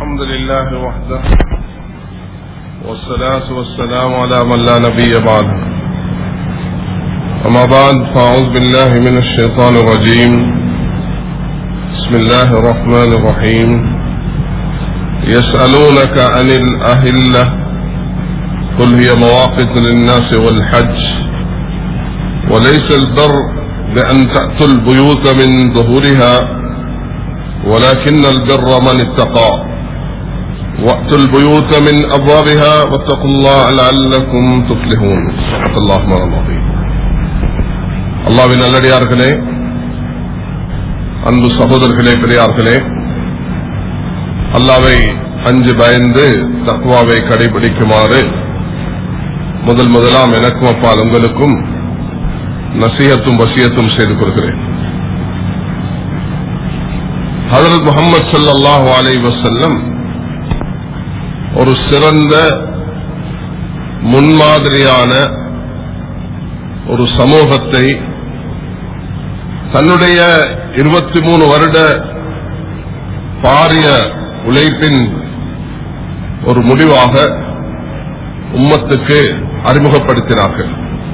الحمد لله وحده والصلاة والسلام على من لا نبي بعده أما بعد فأعوذ بالله من الشيطان الرجيم بسم الله الرحمن الرحيم يسألونك عن الأهلة قل هي مواقف للناس والحج وليس البر بأن تأتوا البيوت من ظهورها ولكن البر من اتقى وأتوا البيوت من أبوابها واتقوا الله لعلكم تفلحون صدق الله العظيم அல்லாவின் நல்லடியார்களே அன்பு சகோதரர்களே பெரியார்களே அல்லாவை அஞ்சு பயந்து தக்குவாவை கடைபிடிக்குமாறு முதல் முதலாம் எனக்கும் அப்பால் உங்களுக்கும் நசீகத்தும் வசியத்தும் செய்து கொள்கிறேன் ஹசரத் முகமது சல்லாஹூ அலை வசல்லம் ஒரு சிறந்த முன்மாதிரியான ஒரு சமூகத்தை தன்னுடைய இருபத்தி மூணு வருட பாரிய உழைப்பின் ஒரு முடிவாக உம்மத்துக்கு அறிமுகப்படுத்தினார்கள்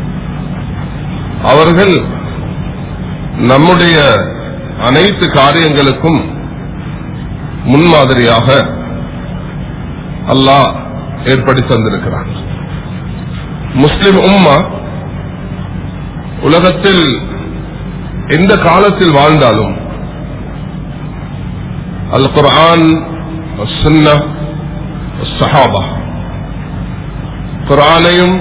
அவர்கள் நம்முடைய அனைத்து காரியங்களுக்கும் முன்மாதிரியாக அல்லாஹ் ஏற்படுத்தி தந்திருக்கிறான் முஸ்லிம் உம்மா உலகத்தில் எந்த காலத்தில் வாழ்ந்தாலும் அல் குர்ஆன் சஹாபா குரானையும்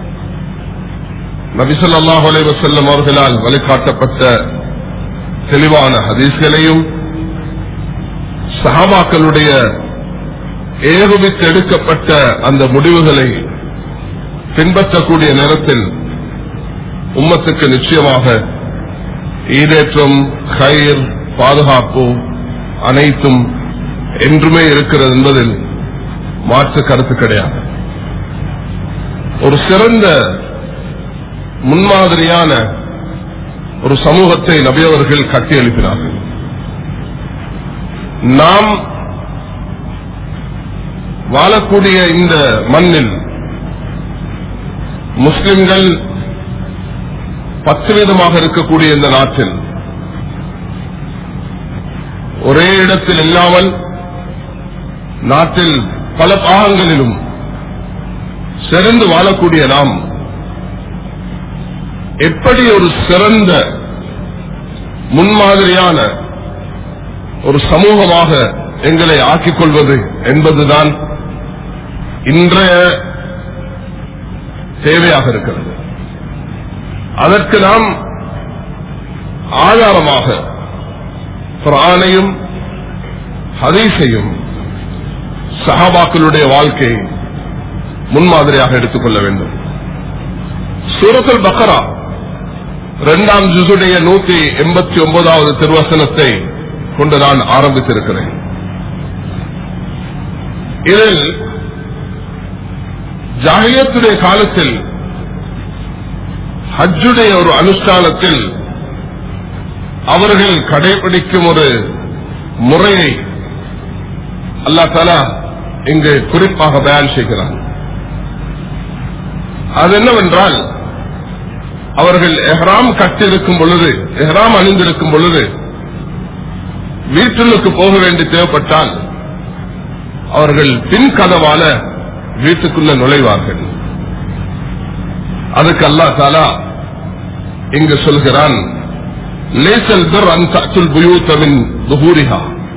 நபிசல்லாஹ் அலைவசல்லம் அவர்களால் வழிகாட்டப்பட்ட தெளிவான ஹதீஸ்களையும் சஹாபாக்களுடைய ஏகுவித்து எடுக்கப்பட்ட அந்த முடிவுகளை பின்பற்றக்கூடிய நேரத்தில் உம்மத்துக்கு நிச்சயமாக ஈடேற்றம் கயிர் பாதுகாப்பு அனைத்தும் என்றுமே இருக்கிறது என்பதில் மாற்று கருத்து கிடையாது ஒரு சிறந்த முன்மாதிரியான ஒரு சமூகத்தை நபியவர்கள் கட்டி எழுப்பினார்கள் நாம் வாழக்கூடிய இந்த மண்ணில் முஸ்லிம்கள் பத்து வீதமாக இருக்கக்கூடிய இந்த நாட்டில் ஒரே இடத்தில் இல்லாமல் நாட்டில் பல பாகங்களிலும் சிறந்து வாழக்கூடிய நாம் எப்படி ஒரு சிறந்த முன்மாதிரியான ஒரு சமூகமாக எங்களை ஆக்கிக் கொள்வது என்பதுதான் இன்றைய தேவையாக இருக்கிறது அதற்கு நாம் ஆதாரமாக குரானையும் ஹதீஸையும் சஹாபாக்களுடைய வாழ்க்கையை முன்மாதிரியாக எடுத்துக்கொள்ள வேண்டும் சூரத்துல் பக்கரா இரண்டாம் ஜுசுடைய நூத்தி எண்பத்தி ஒன்பதாவது திருவசனத்தை கொண்டு நான் ஆரம்பித்திருக்கிறேன் இதில் ஜாகியத்துடைய காலத்தில் ஹஜ்ஜுடைய ஒரு அனுஷ்டானத்தில் அவர்கள் கடைபிடிக்கும் ஒரு முறையை அல்லா தலா இங்கு குறிப்பாக பயன் செய்கிறார் அது என்னவென்றால் அவர்கள் எஹ்ராம் கட்டிருக்கும் பொழுது எஹ்ராம் அணிந்திருக்கும் பொழுது வீட்டிலுக்கு போக வேண்டி தேவைப்பட்டால் அவர்கள் பின் கதவால வீட்டுக்குள்ள நுழைவார்கள் அதுக்கு அல்லா தாலா இங்கு சொல்கிறான் லேசல் பிர் அன்சாச்சுல் புயூத்தமின் துபூரிகா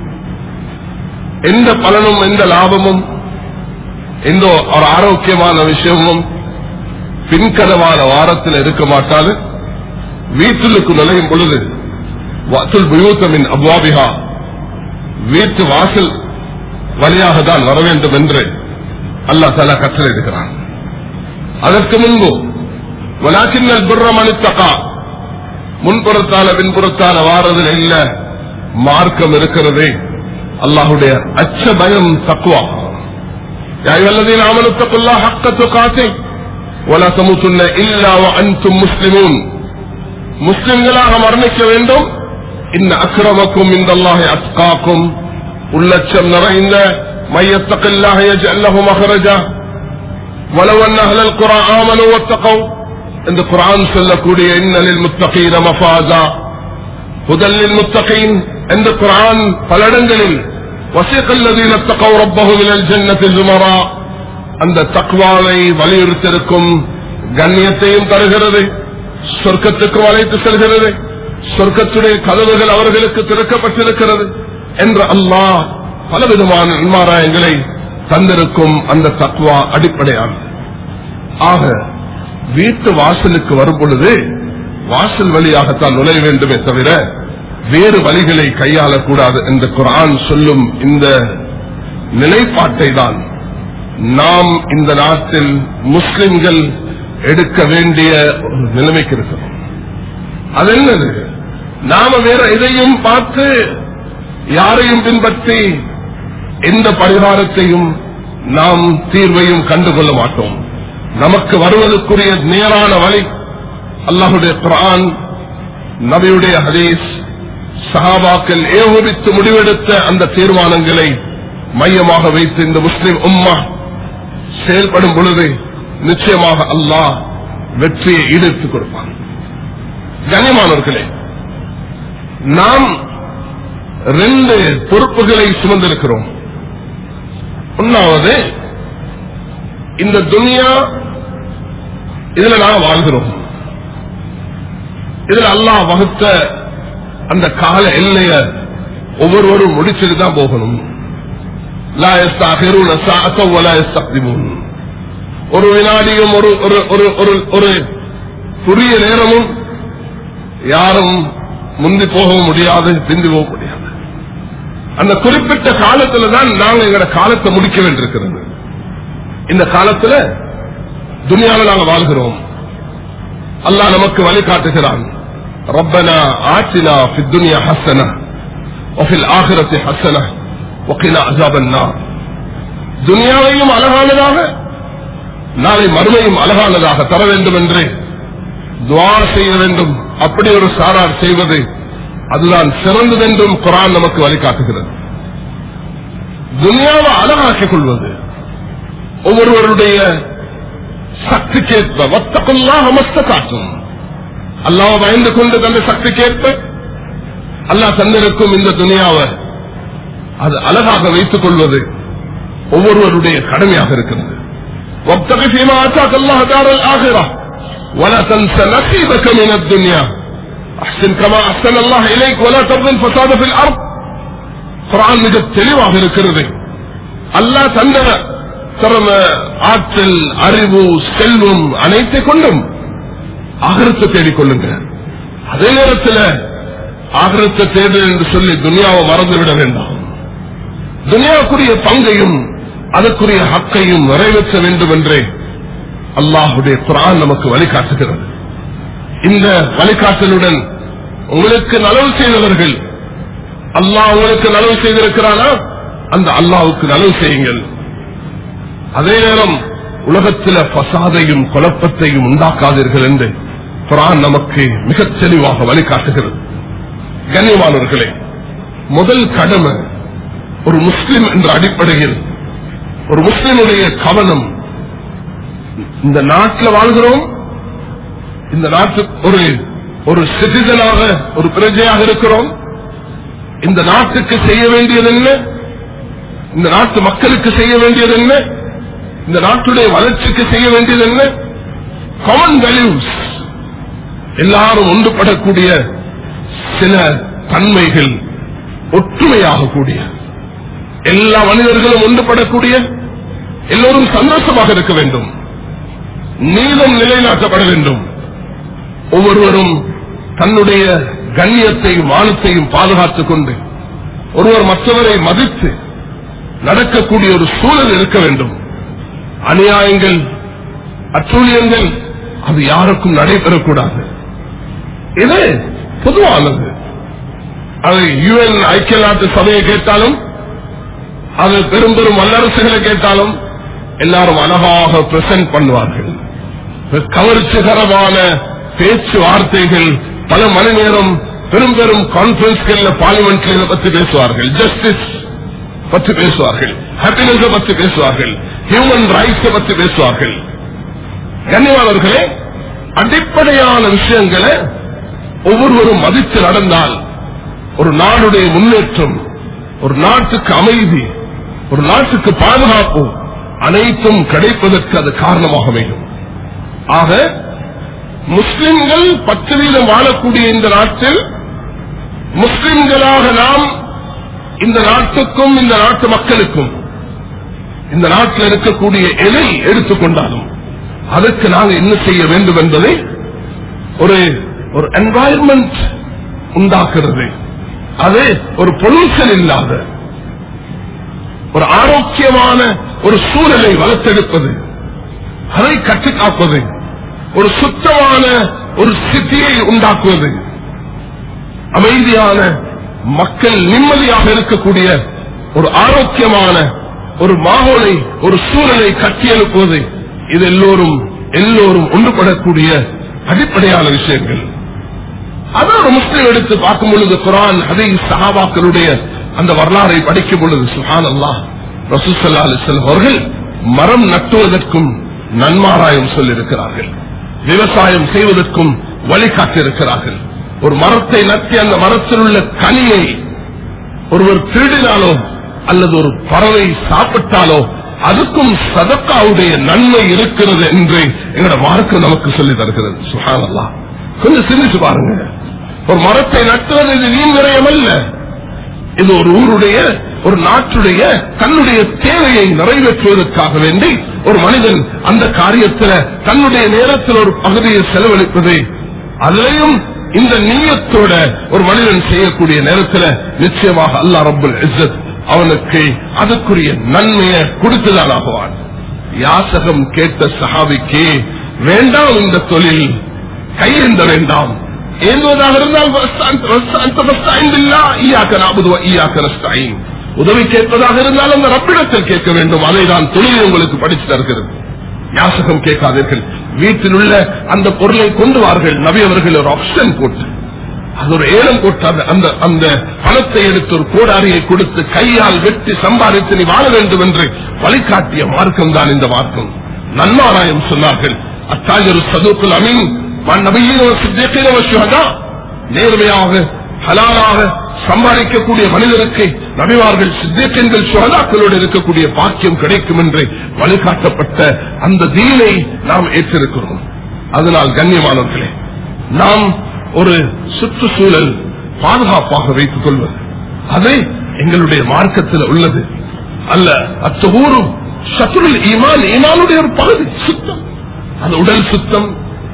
எந்த பலனும் எந்த லாபமும் எந்த ஒரு ஆரோக்கியமான விஷயமும் பின்கதவான வாரத்தில் இருக்க மாட்டாது வீட்டிலுக்கு நுழையும் பொழுது வாசல் புயூத்தமின் அப்வாபிகா வீட்டு வாசல் வழியாக தான் வர வேண்டும் என்று அல்லா தலா கற்றளிடுகிறான் அதற்கு முன்பு வலாக்கின்னல் புறமணித்தகா முன்புறத்தால பின்புறத்தால வாரதில் இல்ல மார்க்கம் இருக்கிறது அல்லாஹுடைய அச்ச பயம் தக்குவா யாய்வல்லதீன் ஆமனுத்தக்குல்லா ஹக்கத்து காத்தை ولا تموتن الا وانتم مسلمون முஸ்லிம்களாக மரணிக்க வேண்டும் இன்ன அக்கிரமக்கும் இந்த அல்லாஹை அத்காக்கும் உள்ளச்சம் நிறைந்த من يتق الله يجعل له مخرجا ولو ان اهل القرى امنوا واتقوا இந்த குரான் சொல்லக்கூடிய இன்னலில் முத்தகீன மஃபாசா முதலில் முத்தகீன் இந்த குரான் பல இடங்களில் வசிகல்லதீன தகவ் ரப்பஹு மினல் ஜன்னத்தி ஜுமரா அந்த தக்வாவை வலியுறுத்திருக்கும் கண்ணியத்தையும் தருகிறது சொர்க்கத்துக்கும் அழைத்து செல்கிறது சொர்க்கத்துடைய கதவுகள் அவர்களுக்கு திறக்கப்பட்டிருக்கிறது என்ற அல்லாஹ் பலவிதமான நன்மாராயங்களை தந்திருக்கும் அந்த தக்குவா அடிப்படையானது ஆக வீட்டு வாசலுக்கு வரும் பொழுது வாசல் வழியாகத்தான் நுழைய வேண்டுமே தவிர வேறு வழிகளை கையாளக்கூடாது என்று குரான் சொல்லும் இந்த நிலைப்பாட்டை தான் நாம் இந்த நாட்டில் முஸ்லிம்கள் எடுக்க வேண்டிய ஒரு நிலைமைக்கு இருக்கிறோம் அது என்னது நாம வேற எதையும் பார்த்து யாரையும் பின்பற்றி எந்த பரிகாரத்தையும் நாம் தீர்வையும் கண்டுகொள்ள மாட்டோம் நமக்கு வருவதற்குரிய நேரான வழி அல்லாஹுடைய குரான் நபியுடைய ஹதீஸ் சஹாபாக்கள் ஏகோபித்து முடிவெடுத்த அந்த தீர்மானங்களை மையமாக வைத்து இந்த முஸ்லிம் உம்மா செயல்படும் பொழுது நிச்சயமாக அல்லாஹ் வெற்றியை ஈடுத்துக் கொடுப்பான் கனிமானவர்களே நாம் ரெண்டு பொறுப்புகளை சுமந்திருக்கிறோம் ஒன்னாவது இந்த துனியா இதுல நாம் வாழ்கிறோம் இதுல அல்லாஹ் வகுத்த அந்த கால எல்லைய ஒவ்வொருவரும் முடிச்சுட்டு தான் போகணும் லா يستأخرون ساعة ولا يستقدمون. ஒரு வினாடியும் ஒரு ஒரு ஒரு ஒரு ஒரு குறுகிய நேரமும் யாரும் முந்தி போகவும் முடியாது பிந்தி போக முடியாது அந்த குறிப்பிட்ட காலத்துல தான் நாங்க எங்களோட காலத்தை முடிக்க வேண்டியிருக்கிறது இந்த காலத்துல துனியாவில் நாங்க வாழ்கிறோம் அல்லாஹ் நமக்கு வழிகாட்டுகிறான் ربنا آتنا في الدنيا حسنة وفي الآخرة حسنة وقنا عذاب النار துனியாவையும் அழகானதாக நாளை மறுமையும் அழகானதாக தர வேண்டும் என்று துவா செய்ய வேண்டும் அப்படி ஒரு சாரார் செய்வது அதுதான் சிறந்தது என்றும் குரான் நமக்கு வழிகாட்டுகிறது துனியாவை அழகாக்கிக் கொள்வது ஒவ்வொருவருடைய சக்திக்கேற்ப வத்தக்குள்ளாக மஸ்த காட்டும் அல்லாஹ் பயந்து கொண்டு தந்த சக்திக்கேற்ப அல்லாஹ் தந்திருக்கும் இந்த துனியாவை அது அழகாக வைத்துக் கொள்வது ஒவ்வொருவருடைய கடமையாக இருக்கிறது وابتغ فيما آتاك الله دار الآخرة ولا تنس نصيبك من الدنيا أحسن كما أحسن الله إليك ولا تبغي الفساد في الأرض குரான் மிக தெளிவாக இருக்கிறது அல்லாஹ் தந்த திறம ஆற்றல் அறிவு செல்வம் அனைத்தை கொண்டும் ஆகரத்தை தேடிக்கொள்ளுங்க அதே நேரத்தில் ஆகரத்தை தேடு என்று சொல்லி துனியாவை மறந்துவிட வேண்டாம் துனியாவுக்குரிய பங்கையும் அதற்குரிய ஹக்கையும் நிறைவேற்ற வேண்டும் என்றே அல்லாஹுடைய குரான் நமக்கு வழிகாட்டுகிறது இந்த வழிகாட்டலுடன் உங்களுக்கு நலவு செய்தவர்கள் அல்லாஹ் உங்களுக்கு நலவு செய்திருக்கிறானா அந்த அல்லாவுக்கு நலவு செய்யுங்கள் அதே நேரம் உலகத்தில் பசாதையும் குழப்பத்தையும் உண்டாக்காதீர்கள் என்று குரான் நமக்கு மிக தெளிவாக வழிகாட்டுகிறது கண்ணியமானவர்களே முதல் கடமை ஒரு முஸ்லிம் என்ற அடிப்படையில் ஒரு முஸ்லிமுடைய கவனம் இந்த நாட்டில் வாழ்கிறோம் இந்த நாட்டு ஒரு ஒரு சிட்டிசனாக ஒரு பிரஜையாக இருக்கிறோம் இந்த நாட்டுக்கு செய்ய வேண்டியது என்ன இந்த நாட்டு மக்களுக்கு செய்ய வேண்டியது என்ன இந்த நாட்டுடைய வளர்ச்சிக்கு செய்ய வேண்டியது என்ன காமன் வேல்யூஸ் எல்லாரும் ஒன்றுபடக்கூடிய சில தன்மைகள் ஒற்றுமையாக கூடிய எல்லா மனிதர்களும் ஒன்றுபடக்கூடிய எல்லோரும் சந்தோஷமாக இருக்க வேண்டும் நீதம் நிலைநாட்டப்பட வேண்டும் ஒவ்வொருவரும் தன்னுடைய கண்ணியத்தையும் மானத்தையும் பாதுகாத்துக் கொண்டு ஒருவர் மற்றவரை மதித்து நடக்கக்கூடிய ஒரு சூழல் இருக்க வேண்டும் அநியாயங்கள் அச்சூழியங்கள் அது யாருக்கும் நடைபெறக்கூடாது இது பொதுவானது அது யுஎன் ஐக்கிய நாட்டு சபையை கேட்டாலும் அது பெரும் பெரும் வல்லரசுகளை கேட்டாலும் எல்லாரும் அழகாக பிரசன்ட் பண்ணுவார்கள் கவர்ச்சிகரமான பேச்சுவார்த்தைகள் பல மணி நேரம் பெரும் பெரும் கான்பரன்ஸ்கள் பார்லிமெண்ட்ல பற்றி பேசுவார்கள் ஜஸ்டிஸ் பற்றி பேசுவார்கள் ஹாப்பினஸ் பற்றி பேசுவார்கள் ஹியூமன் ரைட்ஸ் பற்றி பேசுவார்கள் கண்ணியமானவர்களே அடிப்படையான விஷயங்களை ஒவ்வொருவரும் மதித்து நடந்தால் ஒரு நாடுடைய முன்னேற்றம் ஒரு நாட்டுக்கு அமைதி ஒரு நாட்டுக்கு பாதுகாப்பு அனைத்தும் கிடைப்பதற்கு அது காரணமாக அமையும் ஆக முஸ்லிம்கள் பத்து வீதம் வாழக்கூடிய இந்த நாட்டில் முஸ்லிம்களாக நாம் இந்த நாட்டுக்கும் இந்த நாட்டு மக்களுக்கும் இந்த நாட்டில் இருக்கக்கூடிய எதை எடுத்துக்கொண்டாலும் அதற்கு நாங்கள் என்ன செய்ய வேண்டும் என்பதை ஒரு ஒரு என்வாயன்மெண்ட் உண்டாக்குறது அது ஒரு பொல்யூஷன் இல்லாத ஒரு ஆரோக்கியமான ஒரு சூழலை வளர்த்தெடுப்பது அதை கற்றுக் காப்பது ஒரு சுத்தமான ஒரு சித்தியை உண்டாக்குவது அமைதியான மக்கள் நிம்மதியாக இருக்கக்கூடிய ஒரு ஆரோக்கியமான ஒரு மாகோலை ஒரு சூழலை கட்டியெழுப்புவது இது எல்லோரும் எல்லோரும் ஒன்றுபடக்கூடிய அடிப்படையான விஷயங்கள் அதான் ஒரு முஸ்லிம் எடுத்து பார்க்கும் பொழுது குரான் அதை சஹாபாக்களுடைய அந்த வரலாறை படிக்கும் பொழுது சுஹான் அல்லாஹ் ரசூசல்லா அலிஸ்லாம் அவர்கள் மரம் நட்டுவதற்கும் நன்மாராயம் சொல்லியிருக்கிறார்கள் விவசாயம் செய்வதற்கும் வழிகாட்டியிருக்கிறார்கள் ஒரு மரத்தை நட்டி அந்த மரத்தில் உள்ள கனியை ஒருவர் திருடினாலோ அல்லது ஒரு பறவை சாப்பிட்டாலோ அதுக்கும் சதக்காவுடைய நன்மை இருக்கிறது என்று எங்களோட மார்க்கம் நமக்கு சொல்லி தருகிறது சுகானல்லா கொஞ்சம் சிந்திச்சு பாருங்க ஒரு மரத்தை நட்டுவது இது வீண் விரயம் அல்ல இது ஒரு ஊருடைய ஒரு நாட்டுடைய தன்னுடைய தேவையை நிறைவேற்றுவதற்காக வேண்டி ஒரு மனிதன் அந்த காரியத்தில் தன்னுடைய நேரத்தில் ஒரு பகுதியை செலவழிப்பது அதிலையும் இந்த நீயத்தோட ஒரு மனிதன் செய்யக்கூடிய நேரத்தில் நிச்சயமாக அல்லா ரபுல் இஸ்ஸத் அவனுக்கு அதுக்குரிய நன்மையை கொடுத்துதான் ஆகுவான் யாசகம் கேட்ட சஹாபிக்கு வேண்டாம் இந்த தொழில் கையெந்த வேண்டாம் ஏந்துவதாக இருந்தால் உதவி கேட்பதாக இருந்தால் அந்த ரப்பிடத்தில் கேட்க வேண்டும் அதை தான் தொழில் உங்களுக்கு படித்து தருகிறது யாசகம் கேட்காதீர்கள் வீட்டில் உள்ள அந்த பொருளை கொண்டு வார்கள் நபி அவர்கள் ஒரு ஆப்ஷன் போட்டு அது ஒரு ஏலம் போட்டு அந்த- அந்த அந்த பணத்தை எடுத்து ஒரு கோடாரியை கொடுத்து கையால் வெட்டி சம்பாதித்து நீ வாழ வேண்டும் என்று வழிகாட்டிய மார்க்கம் தான் இந்த மார்க்கம் நன்மாராயம் சொன்னார்கள் அத்தாஜரு சதுக்குல் அமீன் நபியின் நேர்மையாக ஹலாலாக சம்பாதிக்கக்கூடிய மனிதருக்கு நபிவார்கள் சித்தேக்கங்கள் சுகதாக்களோடு இருக்கக்கூடிய பாக்கியம் கிடைக்கும் என்று வழிகாட்டப்பட்ட அந்த தீனை நாம் ஏற்றிருக்கிறோம் அதனால் கண்ணியமானவர்களே நாம் ஒரு சுற்றுச்சூழல் பாதுகாப்பாக வைத்துக் கொள்வது அது எங்களுடைய மார்க்கத்தில் உள்ளது அல்ல அத்தூரும் சத்துருள் ஈமான் ஈமானுடைய ஒரு பகுதி சுத்தம் அது உடல் சுத்தம்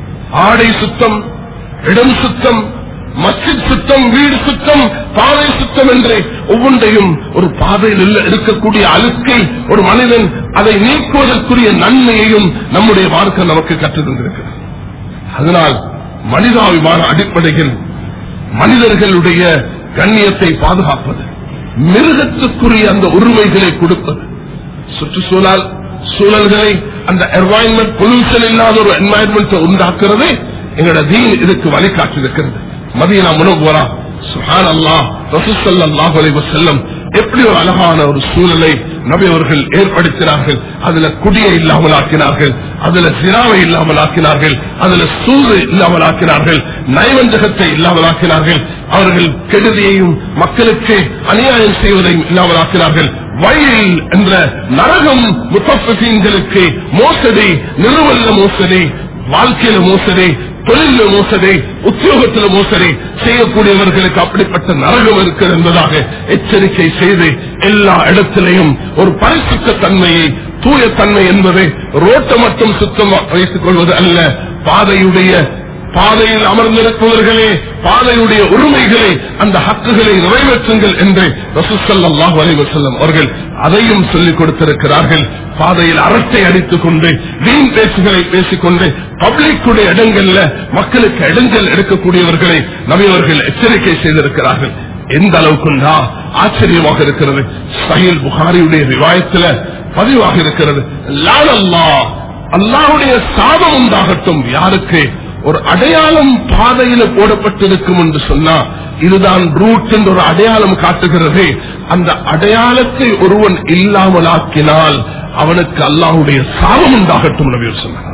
ஆடை சுத்தம் இடம் சுத்தம் மஸ்ஜித் சுத்தம் வீடு சுத்தம் பாதை சுத்தம் என்று ஒவ்வொன்றையும் ஒரு பாதையில் உள்ள- இருக்கக்கூடிய அழுக்கை ஒரு மனிதன் அதை நீக்குவதற்குரிய நன்மையையும் நம்முடைய மார்க்கம் நமக்கு கற்றுத் தந்திருக்கிறது அதனால் மனிதாபிமான அடிப்படையில் மனிதர்களுடைய கண்ணியத்தை பாதுகாப்பது மிருகத்துக்குரிய அந்த உரிமைகளை கொடுப்பது சுற்றுச்சூழல் சூழல்களை அந்த என்வாயன்மெண்ட் பொல்யூஷன் இல்லாத ஒரு என்வாயன்மெண்ட் உண்டாக்குறது எங்களோட தீன் இதுக்கு வழிகாட்டிருக்கிறது மதியனா முனவரா சுஹான் அல்லாஹ் ரசூசல்லாஹு அலைஹி வஸல்லம் எப்படி ஒரு அழகான ஒரு சூழலை நபி அவர்கள் ஏற்படுத்தினார்கள் அதுல குடியை இல்லாமல் ஆக்கினார்கள் அதுல சிராவை இல்லாமல் ஆக்கினார்கள் அதுல சூது இல்லாமல் ஆக்கினார்கள் நயவஞ்சகத்தை இல்லாமல் ஆக்கினார்கள் அவர்கள் கெடுதியையும் மக்களுக்கு அநியாயம் செய்வதையும் இல்லாமல் ஆக்கினார்கள் வயல் என்ற நரகம் முத்தீன்களுக்கு மோசடி நிறுவன மோசடி வாழ்க்கையில மோசடி தொழில மோசடி உத்தியோகத்தில மோசடி செய்யக்கூடியவர்களுக்கு அப்படிப்பட்ட நரகம் இருக்கிறது என்பதாக எச்சரிக்கை செய்து எல்லா இடத்திலையும் ஒரு பரிசுத்த தன்மையை தூய தன்மை என்பது ரோட்டை மட்டும் சுத்தம் வைத்துக் கொள்வது அல்ல பாதையுடைய பாதையில் அமர்ந்திருப்பவர்களே பாதையுடைய உரிமைகளை அந்த ஹக்குகளை நிறைவேற்றுங்கள் என்று ரசூசல்லாஹு அலைஹி வஸல்லம் அவர்கள் அதையும் சொல்லிக் கொடுத்திருக்கிறார்கள் பாதையில் அரட்டை அடித்துக் கொண்டு வீண் பேச்சுகளை பேசிக்கொண்டு பப்ளிக்குடைய இடங்கள்ல மக்களுக்கு இடங்கள் எடுக்கக்கூடியவர்களை நபியவர்கள் எச்சரிக்கை செய்திருக்கிறார்கள் எந்த அளவுக்குண்டா ஆச்சரியமாக இருக்கிறது சஹீல் புகாரியுடைய ரிவாயத்துல பதிவாக இருக்கிறது லால் அல்லாஹ் அல்லாஹ்வுடைய சாபம் உண்டாகட்டும் யாருக்கு ஒரு அடையாளம் பாதையில போடப்பட்டிருக்கும் என்று சொன்னா இதுதான் ரூட் என்று ஒரு அடையாளம் காட்டுகிறது அந்த அடையாளத்தை ஒருவன் இல்லாமலாக்கினால் அவனுக்கு அல்லாஹுடைய சாபம் உண்டாகட்டும் நபி சொன்னார்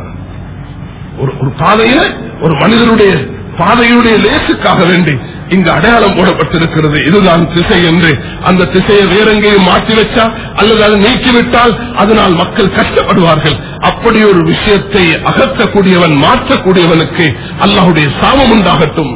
ஒரு ஒரு பாதையில ஒரு மனிதனுடைய பாதையுடைய லேசுக்காக வேண்டி இங்கு அடையாளம் போடப்பட்டிருக்கிறது இதுதான் திசை என்று அந்த திசையை வேற எங்கேயும் மாற்றி வச்சா அல்லது அதை நீக்கிவிட்டால் அதனால் மக்கள் கஷ்டப்படுவார்கள் அப்படி ஒரு விஷயத்தை அகற்றக்கூடியவன் மாற்றக்கூடியவனுக்கு அல்லாஹுடைய சாபம் உண்டாகட்டும்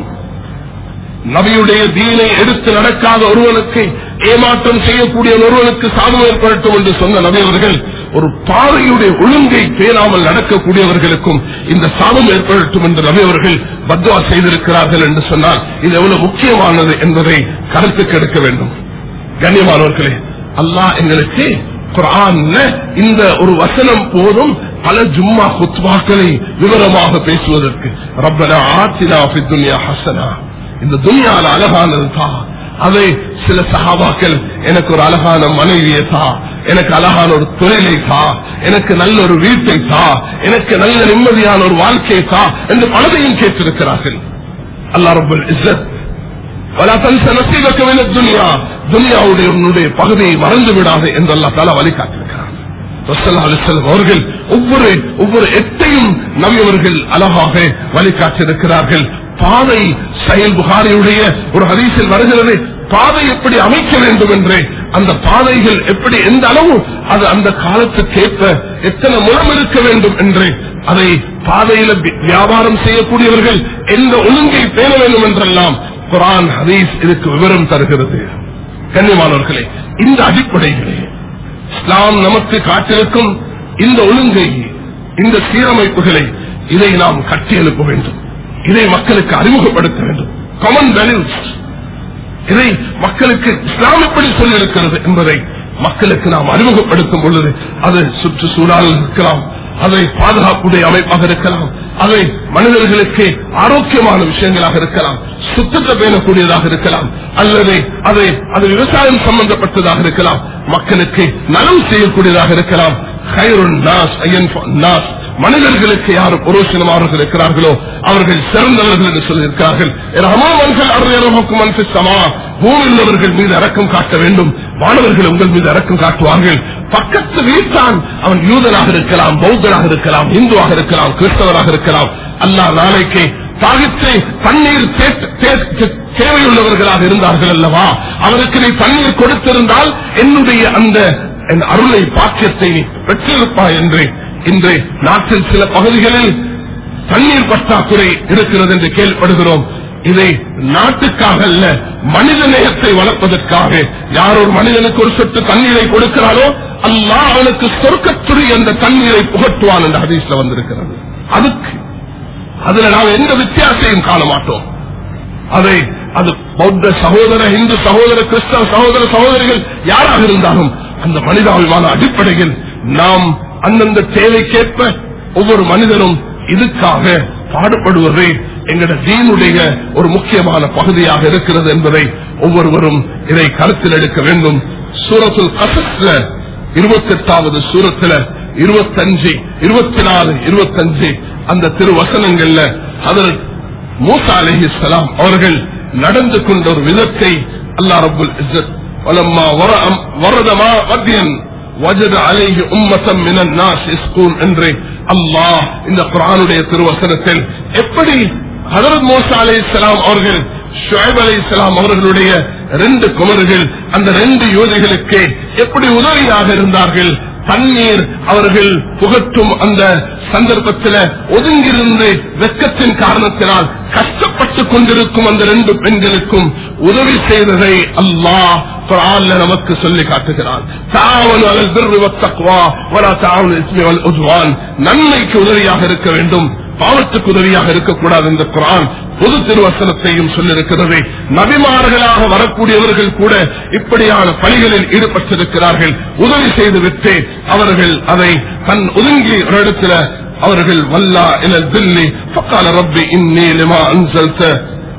நபியுடைய தீனை எடுத்து நடக்காத ஒருவனுக்கு ஏமாற்றம் செய்யக்கூடிய ஒருவனுக்கு சாபம் ஏற்படட்டும் என்று சொன்ன நபி அவர்கள் ஒரு பாதையுடைய ஒழுங்கை பேணாமல் நடக்கக்கூடியவர்களுக்கும் இந்த சாபம் ஏற்படட்டும் என்று நபி அவர்கள் பத்வா செய்திருக்கிறார்கள் என்று சொன்னால் இது எவ்வளவு முக்கியமானது என்பதை கருத்துக்கு எடுக்க வேண்டும் கண்ணியமானவர்களே அல்லாஹ் எங்களுக்கு குரான்ல இந்த ஒரு வசனம் போதும் பல ஜும்மா குத்வாக்களை விவரமாக பேசுவதற்கு ரப்பனா ஆத்தினா ஃபி துன்யா ஹசனா இந்த துனியால அழகானது தான் அதை சில சகாபாக்கள் எனக்கு ஒரு அழகான மனைவியை தா எனக்கு அழகான ஒரு தொழிலை தா எனக்கு நல்ல ஒரு வீட்டை தா எனக்கு நல்ல நிம்மதியான ஒரு வாழ்க்கையை தா என்று பலதையும் கேட்டிருக்கிறார்கள் அல்லா ரபுல் இஸ்ஸத் வலா தன்ச நசீபக்க மின துனியா துனியாவுடைய உன்னுடைய பகுதியை மறந்து விடாது என்று அல்லா தாலா வழிகாட்டிருக்கிறார் ரசல்லா அலிஸ்லாம் அவர்கள் ஒவ்வொரு ஒவ்வொரு எட்டையும் நபியவர்கள் அழகாக வழிகாட்டியிருக்கிறார்கள் பாதை செயல் புகாரியுடைய ஒரு ஹதீஸில் வருகிறது பாதை எப்படி அமைக்க வேண்டும் என்று அந்த பாதைகள் எப்படி எந்த அளவு அது அந்த காலத்துக்கேற்ப எத்தனை முறம் இருக்க வேண்டும் என்று அதை பாதையில வி- வியாபாரம் செய்யக்கூடியவர்கள் எந்த ஒழுங்கை பேண வேண்டும் என்றெல்லாம் குரான் ஹதீஸ் இதுக்கு விவரம் தருகிறது கண்ணியமானவர்களே இந்த அடிப்படைகளே இஸ்லாம் நமக்கு காட்டிருக்கும் இந்த ஒழுங்கை இந்த சீரமைப்புகளை இதை நாம் கட்டி எழுப்ப வேண்டும் இதை மக்களுக்கு அறிமுகப்படுத்த வேண்டும் காமன் வேல்யூஸ் இதை மக்களுக்கு இஸ்லாம் எப்படி சொல்லியிருக்கிறது என்பதை மக்களுக்கு நாம் அறிமுகப்படுத்தும் பொழுது அது சுற்றுச்சூழல் இருக்கலாம் அதை பாதுகாப்புடைய அமைப்பாக இருக்கலாம் அதை மனிதர்களுக்கு ஆரோக்கியமான விஷயங்களாக இருக்கலாம் சுத்தத்தை பேணக்கூடியதாக இருக்கலாம் அல்லது அதை அது விவசாயம் சம்பந்தப்பட்டதாக இருக்கலாம் மக்களுக்கு நலம் செய்யக்கூடியதாக இருக்கலாம் ஹைருன் நாஸ் ஐயன் நாஸ் மனிதர்களுக்கு யார் புரோஷனமானவர்கள் இருக்கிறார்களோ அவர்கள் சிறந்தவர்கள் என்று சொல்லியிருக்கிறார்கள் ரமாமன்கள் அருளக்கும் அன்பிசமா பூமியில் உள்ளவர்கள் மீது இறக்கம் காட்ட வேண்டும் மாணவர்கள் உங்கள் மீது இறக்கம் காட்டுவார்கள் பக்கத்து வீட்டான் அவன் யூதனாக இருக்கலாம் பௌத்தனாக இருக்கலாம் இந்துவாக இருக்கலாம் கிறிஸ்தவராக இருக்கலாம் அல்லாஹ் நாளைக்கு தாகித்தை தண்ணீர் தே- தே- தேவையுள்ளவர்களாக இருந்தார்கள் அல்லவா அவருக்கு நீ தண்ணீர் கொடுத்திருந்தால் என்னுடைய அந்த என் அருளை பாக்கியத்தை நீ பெற்றிருப்பாய் என்று இன்று நாட்டில் சில பகுதிகளில் தண்ணீர் பற்றாக்குறை இருக்கிறது என்று கேள்விப்படுகிறோம் இதை நாட்டுக்காக அல்ல மனித நேயத்தை வளர்ப்பதற்காக யார் ஒரு மனிதனுக்கு ஒரு சொட்டு தண்ணீரை கொடுக்கிறாரோ அல்லாஹ் அவனுக்கு சொர்க்கத்துறை அந்த தண்ணீரை புகட்டுவான் என்ற ஹதீஸ்ல வந்திருக்கிறது அதுக்கு அதுல நாம் எந்த வித்தியாசத்தையும் காண மாட்டோம் அதை அது பௌத்த சகோதர இந்து சகோதர கிறிஸ்தவ சகோதர சகோதரிகள் யாராக இருந்தாலும் அந்த மனிதாபிமான அடிப்படையில் நாம் அந்தந்த தேவைக்கேற்ப ஒவ்வொரு மனிதனும் இதுக்காக பாடுபடுவது எங்கட தீனுடைய ஒரு முக்கியமான பகுதியாக இருக்கிறது என்பதை ஒவ்வொருவரும் இதை கருத்தில் எடுக்க வேண்டும் சூரத்துல் கசஸ்ல இருபத்தி எட்டாவது சூரத்துல இருபத்தஞ்சு இருபத்தி நாலு இருபத்தஞ்சு அந்த திருவசனங்கள்ல அதில் மூசா அலைஹிஸ்ஸலாம் அவர்கள் நடந்து கொண்ட ஒரு விதத்தை அல்லாஹ் ரப்புல் இஸ்ஸத் வலம்மா வர- வரத மா மத்தியன் வஜத அலைஹி உம்மத்தம் மினன் நாஸ் இஸ்கூன் என்று அல்லாஹ் இந்த குர்ஆனுடைய திருவசனத்தில் எப்படி ஹதரத் மூசா அலைஹிஸ்ஸலாம் அவர்கள் ஷுஐப் அலைஹிஸ்ஸலாம் அவர்களுடைய ரெண்டு குமர்கள் அந்த ரெண்டு யோதிகளுக்கு எப்படி உதவியாக இருந்தார்கள் தண்ணீர் அவர்கள் புகட்டும் அந்த சந்தர்ப்பத்தில் ஒதுங்கிருந்து வெக்கத்தின் காரணத்தினால் கஷ்டப்பட்டு கொண்டிருக்கும் அந்த ரெண்டு பெண்களுக்கும் உதவி செய்ததை அல்லாஹ் குர்ஆன்ல நமக்கு சொல்லி காட்டுகிறான் தாவன் அலல் பிர்ரி வத்தக்வா வலா தாவன் இஸ்மி வல் உத்வான் நன்மைக்கு உதவியாக இருக்க வேண்டும் பாவத்துக்கு உதவியாக இருக்கக்கூடாது இந்த குரான் பொது திருவசனத்தையும் சொல்லிருக்கிறது நபிமார்களாக வரக்கூடியவர்கள் கூட இப்படியான பணிகளில் ஈடுபட்டிருக்கிறார்கள் உதவி செய்துவிட்டு அவர்கள் அதை தன் ஒதுங்கி ஒரு இடத்துல அவர்கள் வல்லா இல தில்லி ஃபக்கால ரப்பி இன்னி லிமா அன்சல்த